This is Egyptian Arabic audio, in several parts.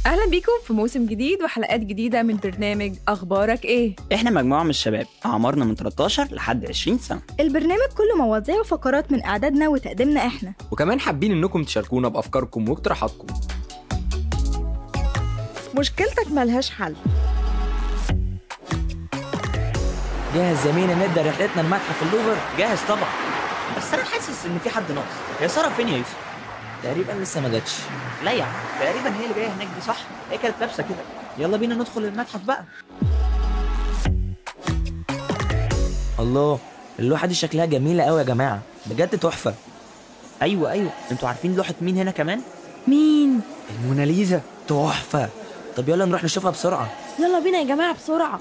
أهلا بيكم في موسم جديد وحلقات جديدة من برنامج أخبارك إيه؟ احنا مجموعة من الشباب أعمارنا من 13 لحد 20 سنة البرنامج كله مواضيع وفقرات من إعدادنا وتقديمنا إحنا وكمان حابين انكم تشاركونا بافكاركم واقتراحاتكم مشكلتك ملهاش حل جاهز يا مينا نبدا رحلتنا لمتحف اللوفر جاهز طبعا بس أنا حاسس إن في حد ناقص يا سارة فين يا يوسف؟ تقريبا لسه ما جاتش لا يا عم تقريبا هي اللي جاية هناك دي صح؟ هي كانت لابسة كده يلا بينا ندخل المتحف بقى الله اللوحه دي شكلها جميله قوي يا جماعه بجد تحفه أيوة أيوة أنتوا عارفين لوحة مين هنا كمان؟ مين؟ الموناليزا تحفه طب يلا نروح نشوفها بسرعه يلا بينا يا جماعة بسرعة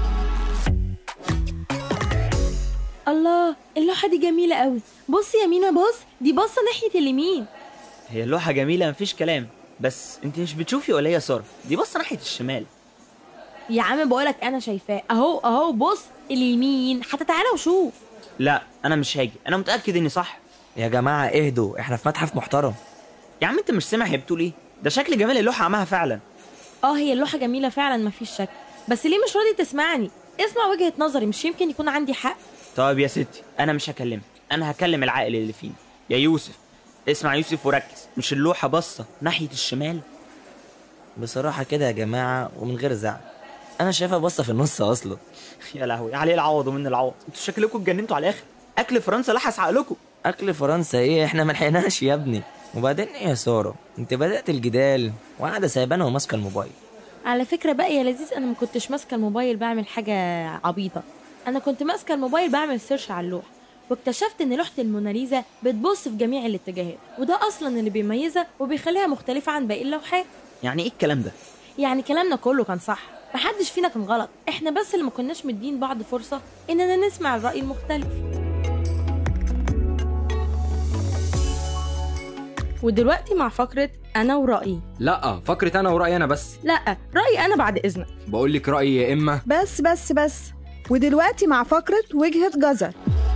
الله اللوحة دي جميلة قوي بص يا مينا بص دي باصة ناحية اليمين هي اللوحة جميلة مفيش كلام بس أنت مش بتشوفي ولا هي يا سارة؟ دي بصة ناحية الشمال يا عم بقولك أنا شايفاه أهو أهو بص اليمين حتى تعالى وشوف لا أنا مش هاجي أنا متأكد إني صح يا جماعه اهدوا احنا في متحف محترم يا عم أنت مش سامع هي بتقول إيه؟ ده شكل جمال اللوحة عمها فعلا اه هي اللوحة جميلة فعلا مفيش شك بس ليه مش راضي تسمعني اسمع وجهة نظري مش يمكن يكون عندي حق طيب يا ستي انا مش هكلمك انا هكلم العاقل اللي فينا يا يوسف اسمع يوسف وركز مش اللوحه باصه ناحيه الشمال بصراحه كده يا جماعه ومن غير زعل انا شايفها باصه في النص اصلا يا لهوي عليه العوض ومن العوض انتوا شكلكم اتجننتوا على الاخر اكل فرنسا لحس عقلكم اكل فرنسا ايه احنا ما لحقناش يا ابني وبعدين ايه يا ساره انت بدات الجدال وقاعده سايبانا وماسكه الموبايل على فكرة بقى يا لذيذ أنا ما كنتش ماسكة الموبايل بعمل حاجة عبيطة أنا كنت ماسكة الموبايل بعمل سيرش على اللوحة واكتشفت إن لوحة الموناليزا بتبص في جميع الاتجاهات وده أصلا اللي بيميزها وبيخليها مختلفة عن باقي اللوحات يعني ايه الكلام ده يعني كلامنا كله كان صح محدش فينا كان غلط احنا بس اللي ما كناش مدين بعض فرصة إننا نسمع الرأي المختلف ودلوقتي مع فقرة أنا ورأيي لا فكرة انا ورايي انا بس لا رأيي أنا بعد إذنك بقول لك رايي يا اما بس بس بس ودلوقتي مع فقرة وجهة جزر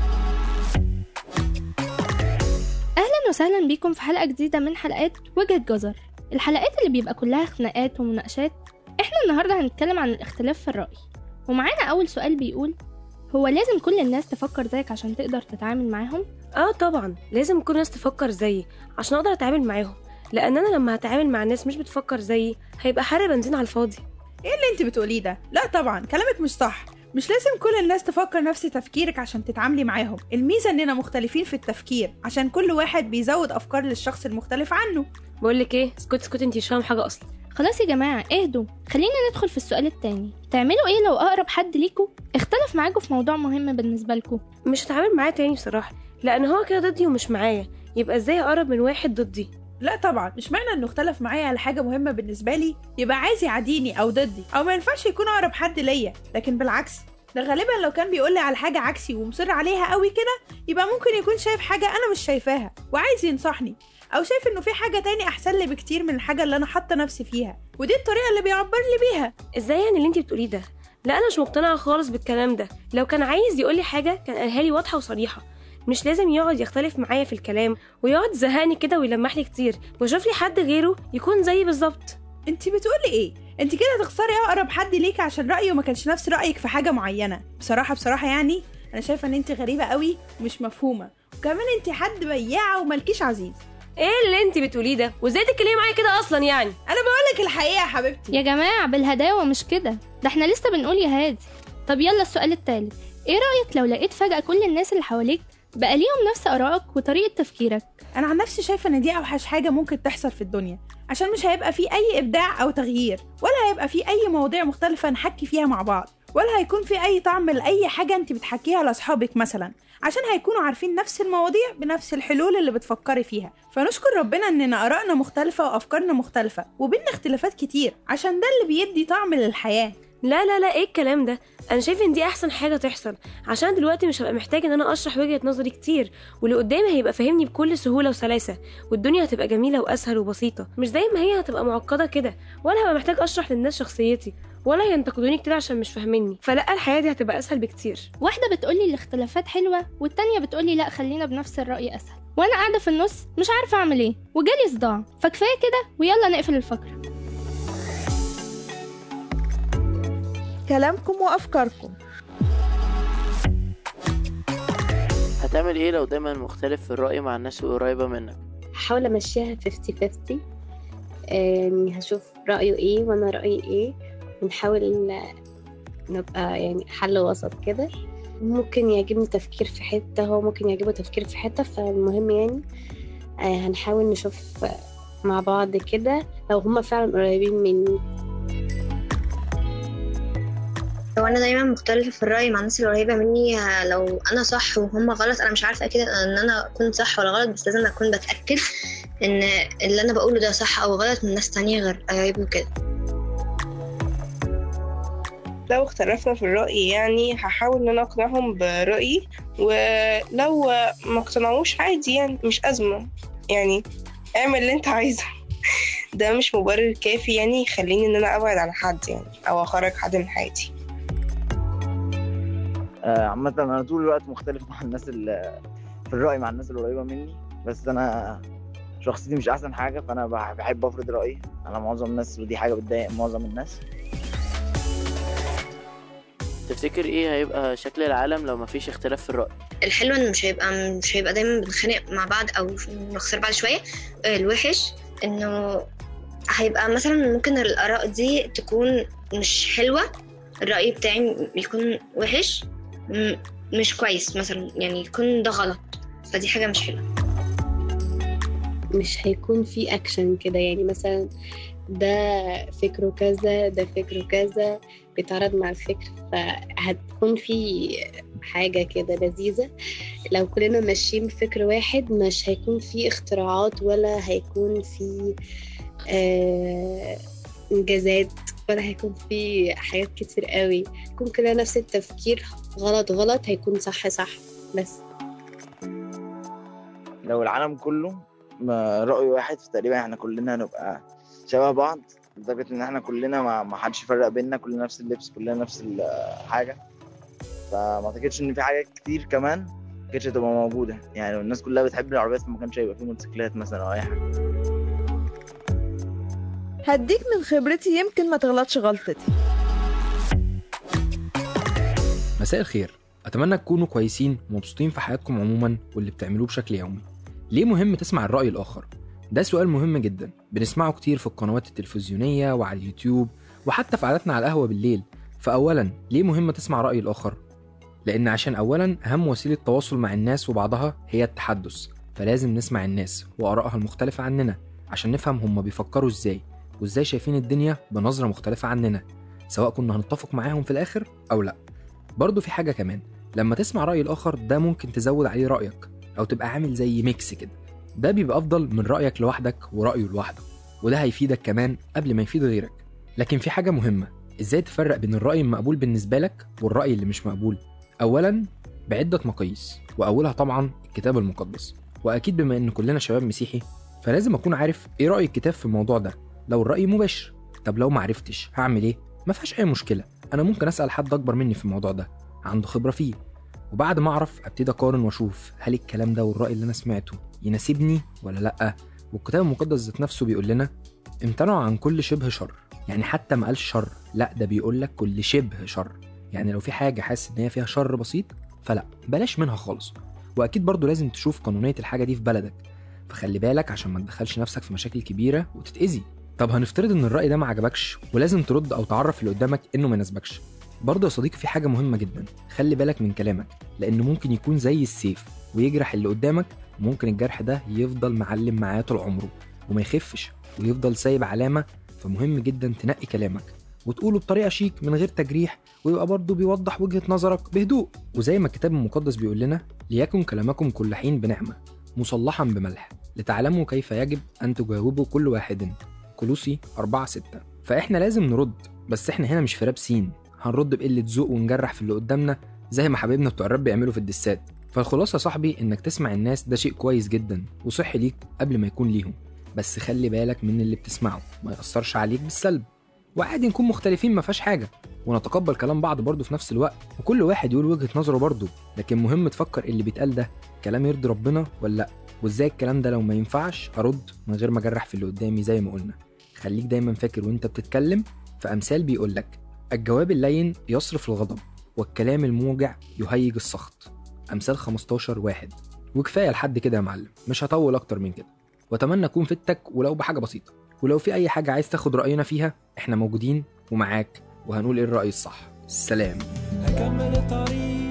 أهلا وسهلا بيكم في حلقة جديدة من حلقات وجهة جزر الحلقات اللي بيبقى كلها خناقات ومناقشات احنا النهاردة هنتكلم عن الاختلاف في الرأي ومعانا أول سؤال بيقول هو لازم كل الناس تفكر زيك عشان تقدر تتعامل معاهم؟ اه طبعا لازم كل الناس تفكر زيي عشان اقدر اتعامل معاهم لان انا لما هتعامل مع ناس مش بتفكر زيي هيبقى حرق بنزين على الفاضي ايه اللي انت بتقوليه ده لا طبعا كلامك مش صح مش لازم كل الناس تفكر نفس تفكيرك عشان تتعاملي معاهم الميزه اننا مختلفين في التفكير عشان كل واحد بيزود افكار للشخص المختلف عنه بقول لك ايه اسكت اسكت انت مش فاهم حاجه اصلا خلاص يا جماعة اهدوا خلينا ندخل في السؤال التاني تعملوا ايه لو أقرب حد ليكوا اختلف معاكوا في موضوع مهم بالنسبة لكوا مش هتعامل معاه تاني بصراحه لان هو كده ضدي ومش معايا يبقى ازاي اقرب من واحد ضدي لا طبعا مش معنى انه اختلف معايا على حاجه مهمه بالنسبه لي يبقى عايز يعاديني او ضدي او ما ينفعش يكون اقرب حد ليا لكن بالعكس ده غالبا لو كان بيقول لي على حاجه عكسي ومصر عليها قوي كده يبقى ممكن يكون شايف حاجه انا مش شايفاها وعايز ينصحني او شايف انه في حاجه تاني احسن لي بكتير من الحاجه اللي انا حاطه نفسي فيها ودي الطريقه اللي بيعبر لي بيها ازاي يعني اللي انت بتقوليه ده لا انا مش مقتنعه خالص بالكلام ده لو كان عايز يقول لي حاجه كان قالها لي واضحه وصريحه مش لازم يقعد يختلف معايا في الكلام ويقعد يزهقني كده ويلمح لي كتير واشوف لي حد غيره يكون زيي بالظبط انت بتقولي ايه انت كده تخسري اقرب حد ليك عشان رايه ما كانش نفس رايك في حاجه معينه بصراحه بصراحه يعني انا شايفه ان انت غريبه قوي ومش مفهومه وكمان انت حد بياعه وملكيش عزيز ايه اللي انت بتقوليه ده وازاي تتكلمي معايا كده اصلا يعني انا بقولك الحقيقه يا حبيبتي يا جماعة بالهداوة مش كده ده احنا لسه بنقول يا هادي طب يلا السؤال التالت ايه رأيك لو لقيت فجأة كل الناس اللي حواليك بقى ليهم نفس آرائك وطريقة تفكيرك انا عن نفسي شايفه ان دي اوحش حاجه ممكن تحصل في الدنيا عشان مش هيبقى في اي ابداع او تغيير ولا هيبقى في اي مواضيع مختلفه نحكي فيها مع بعض ولا هيكون في اي طعم لاي حاجه انت بتحكيها لاصحابك مثلا عشان هيكونوا عارفين نفس المواضيع بنفس الحلول اللي بتفكري فيها فنشكر ربنا اننا ارائنا مختلفه وافكارنا مختلفه وبيننا اختلافات كتير عشان ده اللي بيدي طعم للحياه لا لا لا ايه الكلام ده انا شايف ان دي احسن حاجه تحصل عشان دلوقتي مش هبقى محتاج ان انا اشرح وجهه نظري كتير واللي قدامي هيبقى فاهمني بكل سهوله وسلاسه والدنيا هتبقى جميله واسهل وبسيطه مش زي ما هي هتبقى معقده كده ولا هبقى محتاج اشرح للناس شخصيتي ولا ينتقدوني كتير عشان مش فاهميني فلا الحياه دي هتبقى اسهل بكتير واحدة بتقولي الاختلافات حلوة والتانية بتقولي لا خلينا بنفس الرأي أسهل وأنا قاعدة في النص مش عارفة أعمل إيه وجالي صداع فكفاية كده ويلا نقفل الفقرة كلامكم وأفكاركم هتعمل ايه لو دايما مختلف في الرأي مع الناس القريبة منك هحاول امشيها 50 50 يعني هشوف رأيه ايه وانا رأيي ايه ونحاول نبقى يعني حل وسط كده ممكن يعجبني تفكير في حتة هو ممكن يعجبه تفكير في حتة فالمهم يعني آه، هنحاول نشوف مع بعض كده لو هما فعلا قريبين مني لو انا دايما مختلفه في الراي مع الناس القريبه مني ه- لو انا صح وهم غلط انا مش عارفه اكيد ان انا كنت صح ولا غلط بس لازم اكون بتاكد ان اللي انا بقوله ده صح او غلط من ناس تانية غير قرايبي وكده لو اختلفنا في الرأي يعني هحاول ان انا اقنعهم برأيي ولو ما اقتنعوش عادي يعني مش أزمة يعني اعمل اللي انت عايزه ده مش مبرر كافي يعني يخليني ان انا ابعد عن حد يعني او اخرج حد من حياتي آه، عامة أنا طول الوقت مختلف مع الناس اللي في الرأي مع الناس القريبة مني بس أنا شخصيتي مش أحسن حاجة فأنا بح- بحب أفرض رأيي على معظم الناس ودي حاجة بتضايق معظم الناس تفتكر ايه هيبقى شكل العالم لو مفيش اختلاف في الرأي الحلو ان مش هيبقى مش هيبقى دايما بنتخانق مع بعض او نخسر بعض شويه الوحش انه هيبقى مثلا ممكن الاراء دي تكون مش حلوه الراي بتاعي يكون وحش م- مش كويس مثلا يعني يكون ده غلط فدي حاجه مش حلوه مش هيكون في اكشن كده يعني مثلا ده فكره كذا ده فكره كذا بيتعرض مع الفكر فهتكون في حاجة كده لذيذة لو كلنا ماشيين بفكر واحد مش هيكون في اختراعات ولا هيكون في آه، انجازات ولا هيكون في حاجات كتير قوي يكون كلنا نفس التفكير غلط غلط هيكون صح صح بس لو العالم كله ما رأي واحد فتقريبا احنا كلنا هنبقى شبه بعض لدرجة إن احنا كلنا ما ما حدش يفرق بيننا كلنا نفس اللبس كلنا نفس الحاجة فما أعتقدش إن في حاجات كتير كمان ما كانتش هتبقى موجودة يعني لو الناس كلها بتحب العربيات فما كانش هيبقى في موتوسيكلات مثلا أو أي حاجة هديك من خبرتي يمكن ما تغلطش غلطتي مساء الخير أتمنى تكونوا كويسين ومبسوطين في حياتكم عموما واللي بتعملوه بشكل يومي ليه مهم تسمع الرأي الآخر؟ ده سؤال مهم جدا بنسمعه كتير في القنوات التلفزيونية وعلى اليوتيوب وحتى في قعداتنا على القهوة بالليل فأولا ليه مهم تسمع رأي الآخر؟ لأن عشان أولا أهم وسيلة تواصل مع الناس وبعضها هي التحدث فلازم نسمع الناس وآرائها المختلفة عننا عشان نفهم هما بيفكروا إزاي وإزاي شايفين الدنيا بنظرة مختلفة عننا سواء كنا هنتفق معاهم في الآخر أو لأ برضه في حاجة كمان لما تسمع رأي الآخر ده ممكن تزود عليه رأيك أو تبقى عامل زي ميكس كده ده بيبقى أفضل من رأيك لوحدك ورأيه لوحده وده هيفيدك كمان قبل ما يفيد غيرك لكن في حاجة مهمة إزاي تفرق بين الرأي المقبول بالنسبة لك والرأي اللي مش مقبول أولا بعدة مقاييس وأولها طبعا الكتاب المقدس وأكيد بما إن كلنا شباب مسيحي فلازم أكون عارف إيه رأي الكتاب في الموضوع ده لو الرأي مباشر طب لو معرفتش هعمل إيه؟ ما فيهاش أي مشكلة أنا ممكن أسأل حد أكبر مني في الموضوع ده عنده خبرة فيه وبعد ما أعرف أبتدي أقارن وأشوف هل الكلام ده والرأي اللي أنا سمعته يناسبني ولا لأ والكتاب المقدس ذات نفسه بيقول لنا امتنعوا عن كل شبه شر يعني حتى ما قالش شر لا ده بيقول لك كل شبه شر يعني لو في حاجة حاسس إن هي فيها شر بسيط فلا بلاش منها خالص وأكيد برضو لازم تشوف قانونية الحاجة دي في بلدك فخلي بالك عشان ما تدخلش نفسك في مشاكل كبيرة وتتأذي طب هنفترض ان الرأي ده ما عجبكش ولازم ترد او تعرف اللي قدامك انه ما يناسبكش برضه يا صديقي في حاجة مهمة جدا خلي بالك من كلامك لانه ممكن يكون زي السيف ويجرح اللي قدامك وممكن الجرح ده يفضل معلم معاه طول عمره وما يخفش ويفضل سايب علامة فمهم جدا تنقي كلامك وتقوله بطريقة شيك من غير تجريح ويبقى برضه بيوضح وجهة نظرك بهدوء وزي ما الكتاب المقدس بيقول لنا ليكن كلامكم كل حين بنعمة مصلحا بملح لتعلموا كيف يجب أن تجاوبوا كل واحد كلوسي 4 6 فإحنا لازم نرد بس إحنا هنا مش في راب سين هنرد بقلة ذوق ونجرح في اللي قدامنا زي ما حبايبنا بتوع الراب بيعملوا في الدسات فالخلاصة يا صاحبي إنك تسمع الناس ده شيء كويس جدا وصحي ليك قبل ما يكون ليهم بس خلي بالك من اللي بتسمعه ما يأثرش عليك بالسلب وعادي نكون مختلفين ما فيهاش حاجة ونتقبل كلام بعض برضه في نفس الوقت وكل واحد يقول وجهة نظره برضه لكن مهم تفكر اللي بيتقال ده كلام يرضي ربنا ولا لأ وازاي الكلام ده لو ما ينفعش ارد من غير ما اجرح في اللي قدامي زي ما قلنا خليك دايما فاكر وانت بتتكلم في امثال بيقول لك الجواب اللين يصرف الغضب والكلام الموجع يهيج السخط أمثال 15 واحد وكفاية لحد كده يا معلم مش هطول أكتر من كده وأتمنى أكون فدتك ولو بحاجة بسيطة ولو في أي حاجة عايز تاخد رأينا فيها إحنا موجودين ومعاك وهنقول إيه الرأي الصح سلام هكمل الطريق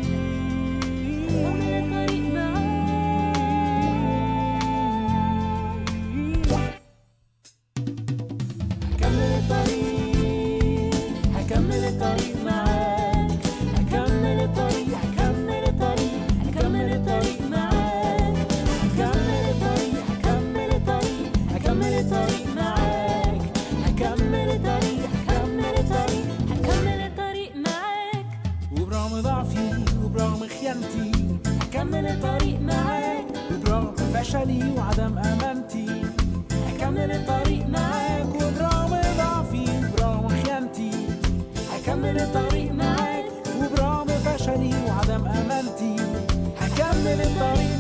هكمل الطريق هكمل الطريق معاك هكمل الطريق هكمل الطريق هكمل الطريق معاك هكمل الطريق هكمل الطريق هكمل الطريق معاك هكمل الطريق هكمل الطريق هكمل الطريق معاك وبرغم ضعفي وبرغم خيانتي هكمل الطريق معاك وبرغم فشلي وعدم امانتي هكمل الطريق معاك وبرغم ضعفي وبرغم خيانتي هكمل الطريق معاك وبرغم فشلي وعدم امانتي هكمل الطريق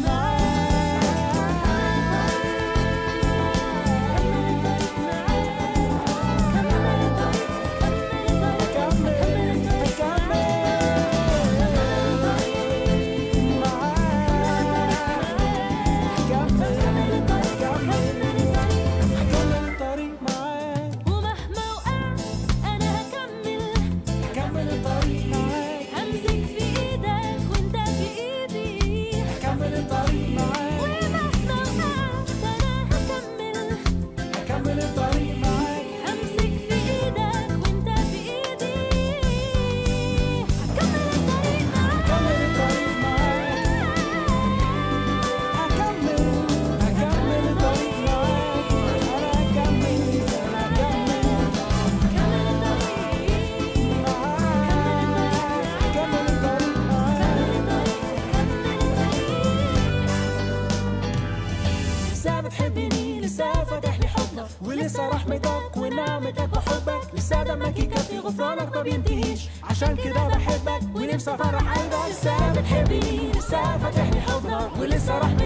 ومهما وقعت انا هكمل هكمل الطريق معاك همسك في ايدك وانت في ايدي هكمل الطريق معاك ومهما وقعت انا هكمل هكمل الطريق معاك همسك في ايدك وانت في ايدي هكمل الطريق معاك هكمل الطريق معاك هكمل هكمل الطريق معاك انا هكمل انا هكمل لسه بتحبني لسه فاتح لي حضنك ولسه رحمتك ونعمتك وحبك لسه دمك يكفي غفرانك ما بينتهيش عشان كده بحبك ونفسي افرح قلبك لسه بتحبني لسه فاتح لي حضنك ولسه رحمتك